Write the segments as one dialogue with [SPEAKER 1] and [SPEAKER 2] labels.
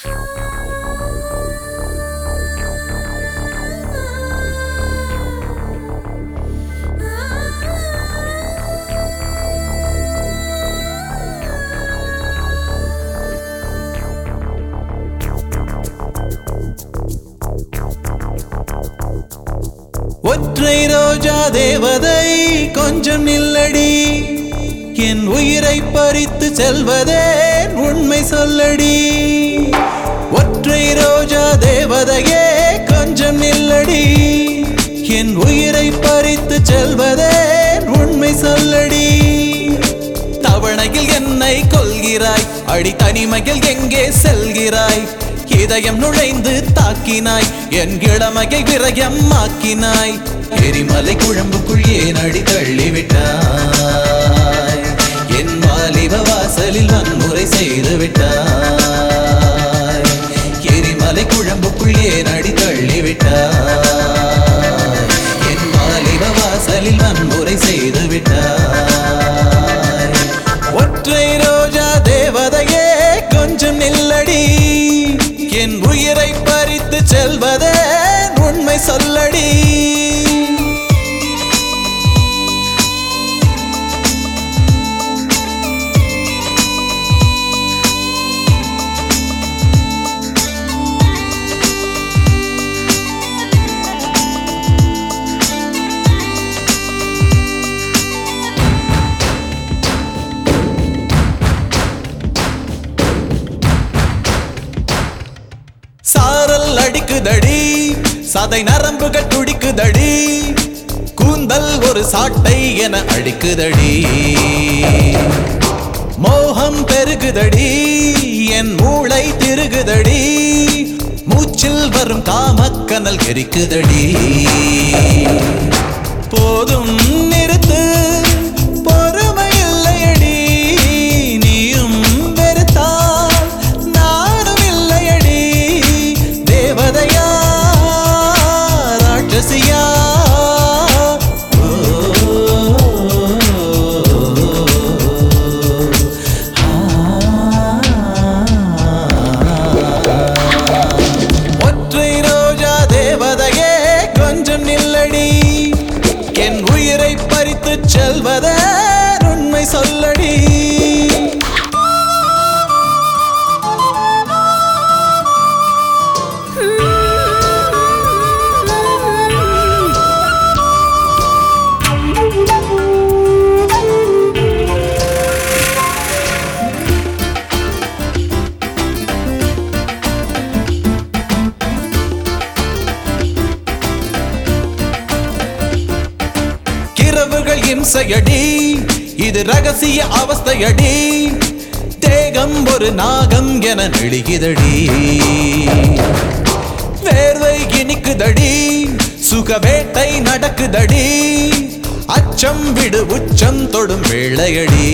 [SPEAKER 1] ஒற்றை ரோஜா தேவதை கொஞ்சம் நில்லடி என் உயிரை பறித்து செல்வதே உண்மை சொல்லடி ஒற்றை ரோஜா தேவதையே கொஞ்சம் நில்லடி என் உயிரை பறித்து செல்வதே உண்மை சொல்லடி தவணையில் என்னை கொள்கிறாய் அடி தனிமையில் எங்கே செல்கிறாய் இதயம் நுழைந்து தாக்கினாய் என் இளமையை விரயம் ஆக்கினாய் எரிமலை குழம்புக்குள் ஏன் அடி தள்ளிவிட்டாய் என் வாலிப வாசலில் வன்முறை செய்து விட்டாய் எரிமலை குழம்புக்குள் ஏன் அடி தள்ளிவிட்டாய் என் வாலிப வாசலில் வன்முறை செய்து விட்டாய் ஒற்றை ரோஜா தேவதையே கொஞ்சம் நில்லடி என் உயிரை பறித்து செல்வதே உண்மை சொல்லடி சாரல் அடிக்குதடி சதை நரம்புகள் துடிக்குதடி கூந்தல் ஒரு சாட்டை என அடிக்குதடி மோகம் பெருகுதடி என் மூளை திருகுதடி மூச்சில் வரும் காமக்கனல் எரிக்குதடி போதும் நிறுத்து பொறுமை இல்லையடி நீயும் வெறுத்தால் நானும் இல்லையடி தேவதையா ராட்சசியா ஓ, ஒற்றை ரோஜா தேவதையே கொஞ்சம் நில்லடி என் உயிரை பறித்து செல்வதே உண்மை சொல்லடி கிரவுகள் இம்சையடி இது ரகசிய அவஸ்தையடி தேகம் ஒரு நாகம் என நெழுகிதடி வேர்வை இனிக்குதடி சுகவேட்டை நடக்குதடி அச்சம் விடு உச்சம் தொடும் வேளையடி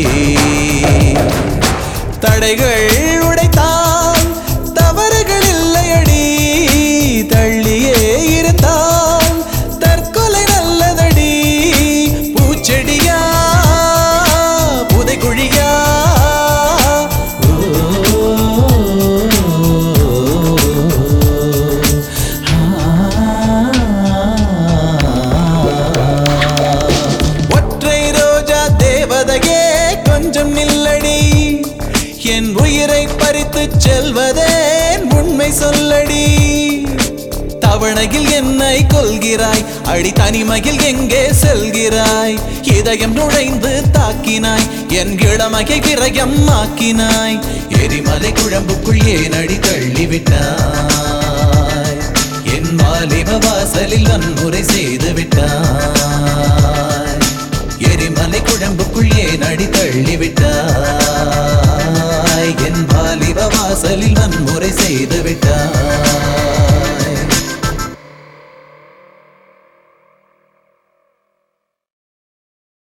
[SPEAKER 1] தடைகள் உடைத்தால் தவறுகள் இல்லையடி தள்ளியே இருந்தால் தற்கொலை நல்லதடி பூச்செடியா புதைக்குழியா ஒற்றை ரோஜா தேவதையே கொஞ்சம் நில்லடி என் உயிரை பறித்து செல்வதே உண்மை சொல்லடி தவணையில் என்னை கொள்கிறாய் அடி தனிமையில் எங்கே செல்கிறாய் இதயம் நுழைந்து தாக்கினாய் என் இளமையை விரயம் ஆக்கினாய் எரிமலை குழம்புக்குள் ஏன் அடி தள்ளிவிட்டாய் என் வாலிப வாசலில் வன்முறை செய்து விட்டாய் எரிமலை குழம்புக்குள் ஏன் அடி தள்ளிவிட்டாய் என் வாலிப வாசலில் வன்முறை செய்து விட்டாய்